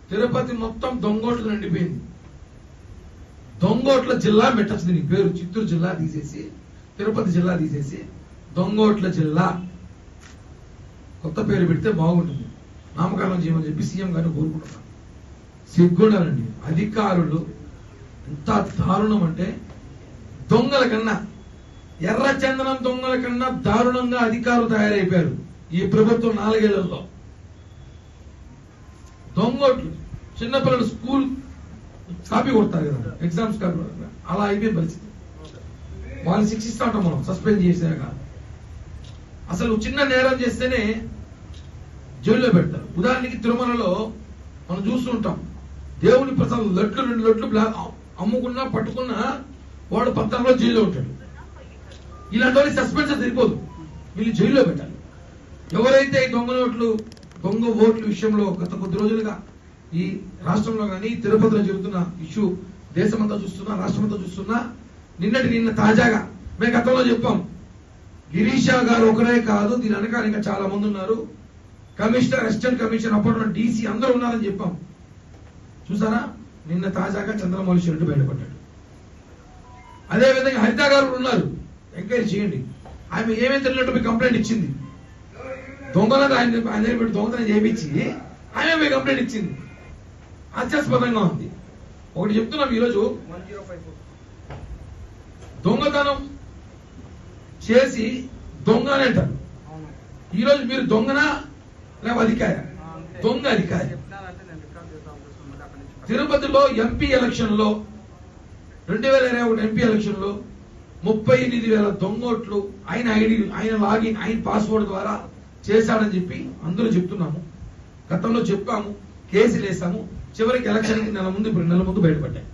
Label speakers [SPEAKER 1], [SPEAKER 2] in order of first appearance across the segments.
[SPEAKER 1] తిరుపతి మొత్తం దొంగోట్లు నిండిపోయింది దొంగోట్ల జిల్లా పెట్టచ్చు దీనికి పేరు చిత్తూరు జిల్లా తీసేసి తిరుపతి జిల్లా తీసేసి దొంగోట్ల జిల్లా కొత్త పేరు పెడితే బాగుంటుంది నామకరణం చేయమని చెప్పి సీఎం గారిని కోరుకుంటున్నాను సిగ్గుండాలండి అధికారులు ఎంత దారుణం అంటే దొంగల కన్నా ఎర్ర చందనం దొంగల కన్నా దారుణంగా అధికారులు తయారైపోయారు ఈ ప్రభుత్వం నాలుగేళ్లలో దొంగోట్లు చిన్నపిల్లలు స్కూల్ కాపీ కొడతారు కదా ఎగ్జామ్స్ కాపీ కొడతారు అలా అయిపోయిన పరిస్థితి వాళ్ళు శిక్షిస్తా ఉంటాం మనం సస్పెండ్ చేసాక అసలు చిన్న నేరం చేస్తేనే జైల్లో పెడతారు ఉదాహరణకి తిరుమలలో మనం చూస్తుంటాం దేవుని ప్రసాదం లడ్లు రెండు లడ్లు బ్లా- అమ్ముకున్నా పట్టుకున్నా వాడు పత్రంలో జైల్లో ఉంటాడు ఇలాంటి వాళ్ళకి సస్పెన్షన్ సరిపోదు వీళ్ళు జైల్లో పెట్టాలి ఎవరైతే ఈ దొంగ నోట్లు దొంగ ఓట్ల విషయంలో గత కొద్ది రోజులుగా ఈ రాష్ట్రంలో కానీ తిరుపతిలో జరుగుతున్న ఇష్యూ దేశమంతా చూస్తున్నా రాష్ట్రమంతా చూస్తున్నా నిన్నటి నిన్న తాజాగా మేము గతంలో చెప్పాం గిరీషా గారు ఒకరే కాదు దీని వెనకాల ఇంకా చాలా మంది ఉన్నారు కమిషనర్ అసిస్టెంట్ కమిషనర్ అప్పట్లో డీసీ అందరూ ఉన్నారని చెప్పాం చూసారా నిన్న తాజాగా చంద్రమౌళి రెడ్డి బయటపడ్డాడు అదే విధంగా హరిత గారు కూడా ఉన్నారు ఎంక్వైరీ చేయండి ఆమె ఏమేమి తెలియనట్టు మీకు కంప్లైంట్ ఇచ్చింది దొంగలను ఆయన ఆయన దగ్గర పెట్టి దొంగతనం చేయించి ఆమె మీ కంప్లైంట్ ఇచ్చింది హాస్యాస్పదంగా ఉంది ఒకటి చెప్తున్నాం ఈరోజు దొంగతనం చేసి దొంగ అని అంటారు ఈరోజు మీరు దొంగనా లేక అధికారి దొంగ అధికారి తిరుపతిలో ఎంపీ ఎలక్షన్ లో రెండు వేల ఇరవై ఒకటి ఎంపీ ఎలక్షన్ లో ముప్పై ఎనిమిది వేల దొంగోట్లు ఆయన ఐడి ఆయన లాగిన్ ఆయన పాస్వర్డ్ ద్వారా చేశాడని చెప్పి అందరూ చెప్తున్నాము గతంలో చెప్పాము కేసులు వేసాము చివరికి ఎలక్షన్ కి నెల ముందు ఇప్పుడు నెల ముందు బయటపడ్డాయి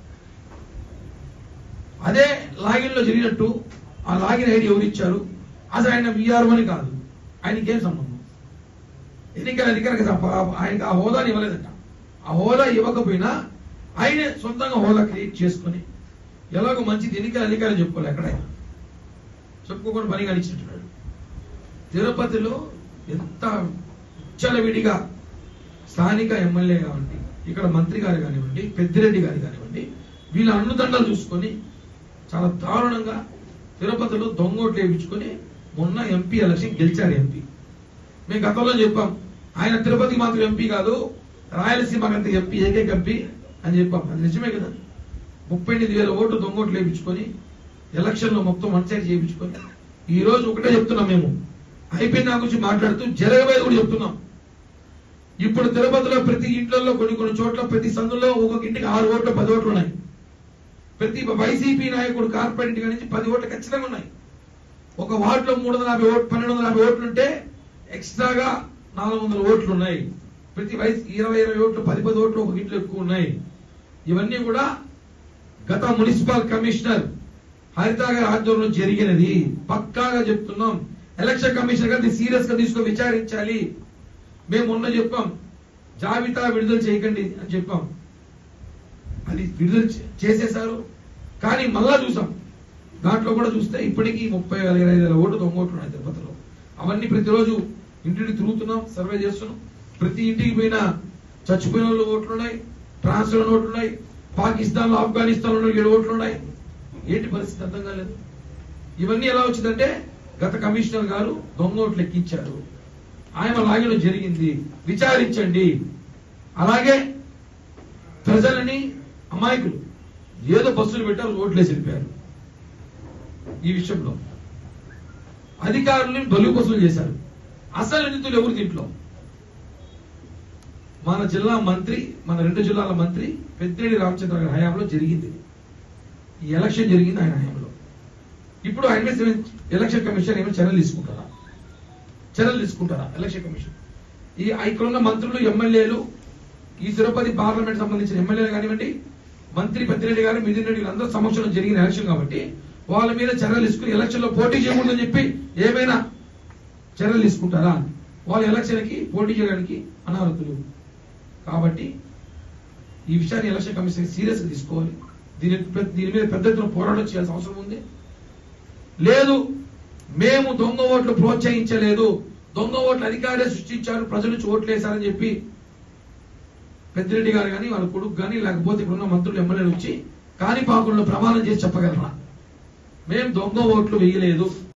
[SPEAKER 1] అదే లాగిన్ లో జరిగినట్టు ఆ లాగిన్ ఐడి ఎవరు ఇచ్చారు అసలు ఆయన విఆర్ఓ అని కాదు ఆయనకి ఏం సంబంధం ఎన్నికల అధికారికి తప్ప ఆయనకి ఆ హోదాని ఇవ్వలేదట ఆ హోదా ఇవ్వకపోయినా ఆయనే సొంతంగా హోదా క్రియేట్ చేసుకొని ఎలాగో మంచిది ఎన్నికల అధికారి చెప్పుకోలే ఎక్కడైనా చెప్పుకోకుండా పని కానిచ్చినట్టున్నాడు తిరుపతిలో ఎంత విడిగా స్థానిక ఎమ్మెల్యే కానివ్వండి ఇక్కడ మంత్రి గారు కానివ్వండి పెద్దిరెడ్డి గారు కానివ్వండి వీళ్ళ అన్నుదండలు చూసుకొని చాలా దారుణంగా తిరుపతిలో దొంగోట్లు వేయించుకొని మొన్న ఎంపీ ఎలక్షన్ గెలిచారు ఎంపీ మేము గతంలో చెప్పాం ఆయన తిరుపతి మాత్రం ఎంపీ కాదు రాయలసీమ అంత ఎంపీ ఏకైక ఎంపీ అని చెప్పాం అది నిజమే కదా ముప్పై ఎనిమిది వేల ఓట్లు దొంగోట్లు వేయించుకొని ఎలక్షన్ లో మొత్తం వన్ సైడ్ చేయించుకొని ఈ రోజు ఒకటే చెప్తున్నాం మేము అయిపోయిన దాని గురించి మాట్లాడుతూ జరగబోయేది కూడా చెప్తున్నాం ఇప్పుడు తిరుపతిలో ప్రతి ఇంట్లో కొన్ని కొన్ని చోట్ల ప్రతి సందులో ఒక్కొక్క ఇంటికి ఆరు ఓట్లు పది ఓట్లు ఉన్నాయి ప్రతి వైసీపీ నాయకుడు కార్పొరేట్ ఇంటి నుంచి పది ఓట్లు ఖచ్చితంగా ఉన్నాయి ఒక వార్డులో మూడు వందల యాభై ఓట్లు పన్నెండు వందల యాభై ఓట్లు ఉంటే ఎక్స్ట్రాగా నాలుగు వందల ఓట్లు ఉన్నాయి ప్రతి వయసు ఇరవై ఇరవై ఓట్లు పది పది ఓట్లు ఒక ఇంట్లో ఎక్కువ ఉన్నాయి ఇవన్నీ కూడా గత మున్సిపల్ కమిషనర్ హరిత గారి ఆధ్వర్యంలో జరిగినది పక్కాగా చెప్తున్నాం ఎలక్షన్ కమిషనర్ గారిని సీరియస్ గా తీసుకొని విచారించాలి మేము మొన్న చెప్పాం జాబితా విడుదల చేయకండి అని చెప్పాం అది విడుదల చే- చేసేశారు కానీ మళ్ళా చూసాం దాంట్లో కూడా చూస్తే ఇప్పటికీ ముప్పై వేల ఇరవై వేల ఓట్లు దొంగ ఓట్లు ఉన్నాయి తిరుపతిలో అవన్నీ ప్రతిరోజు ఇంటిని తిరుగుతున్నాం సర్వే చేస్తున్నాం ప్రతి ఇంటికి పోయిన చచ్చిపోయిన వాళ్ళు ఓట్లు ఉన్నాయి ట్రాన్స్ఫర్ ఓట్లు ఉన్నాయి పాకిస్తాన్ లో ఆఫ్ఘనిస్తాన్ లో ఏడు ఓట్లు ఉన్నాయి ఏంటి పరిస్థితి అర్థం కాలేదు ఇవన్నీ ఎలా వచ్చిందంటే గత కమిషనర్ గారు దొంగ ఓట్లు ఎక్కించారు ఆయన లాగిన జరిగింది విచారించండి అలాగే ప్రజలని అమాయకులు ఏదో బస్సులు పెట్టారు ఓట్లేసి వెళ్ళిపోయారు ఈ విషయంలో అధికారులను బలు వసూలు చేశారు అసలు నిందితులు ఎవరు దీంట్లో మన జిల్లా మంత్రి మన రెండు జిల్లాల మంత్రి పెద్దిరెడ్డి రామచంద్ర గారి హయాంలో జరిగింది ఇది. ఈ ఎలక్షన్ జరిగింది ఆయన హయాంలో ఇప్పుడు ఆయన మీద ఏమైనా ఎలక్షన్ కమిషన్ ఏమైనా చర్యలు తీసుకుంటారా చర్యలు తీసుకుంటారా ఎలక్షన్ కమిషన్ ఈ ఇక్కడ ఉన్న మంత్రులు ఎమ్మెల్యేలు ఈ తిరుపతి పార్లమెంట్ సంబంధించిన ఎమ్మెల్యేలు కానివ్వండి మంత్రి పెద్దిరెడ్డి గారు మిథున్ రెడ్డి వీళ్ళందరూ సమక్షంలో జరిగిన ఎలక్షన్ కాబట్టి వాళ్ళ మీద చర్యలు తీసుకుని ఎలక్షన్ లో పోటీ చేయకూడదని చెప్పి ఏమైనా చర్యలు తీసుకుంటారా వాళ్ళ ఎలక్షన్ కి పోటీ చేయడానికి అనర్హులు కాబట్టి ఈ విషయాన్ని ఎలక్షన్ కమిషన్ సీరియస్ గా తీసుకోవాలి దీని దీని మీద పెద్ద ఎత్తున పోరాటం చేయాల్సిన అవసరం ఉంది లేదు మేము దొంగ ఓట్లు ప్రోత్సహించలేదు దొంగ ఓట్లు అధికారే సృష్టించారు ప్రజల నుంచి ఓట్లు వేశారని చెప్పి పెద్దిరెడ్డి గారు కానీ వాళ్ళ కొడుకు కానీ లేకపోతే ఇప్పుడున్న మంత్రులు ఎమ్మెల్యేలు వచ్చి కాణిపాకుల్లో ప్రమాణం చేసి చెప్పగలరా మేము దొంగ ఓట్లు వేయలేదు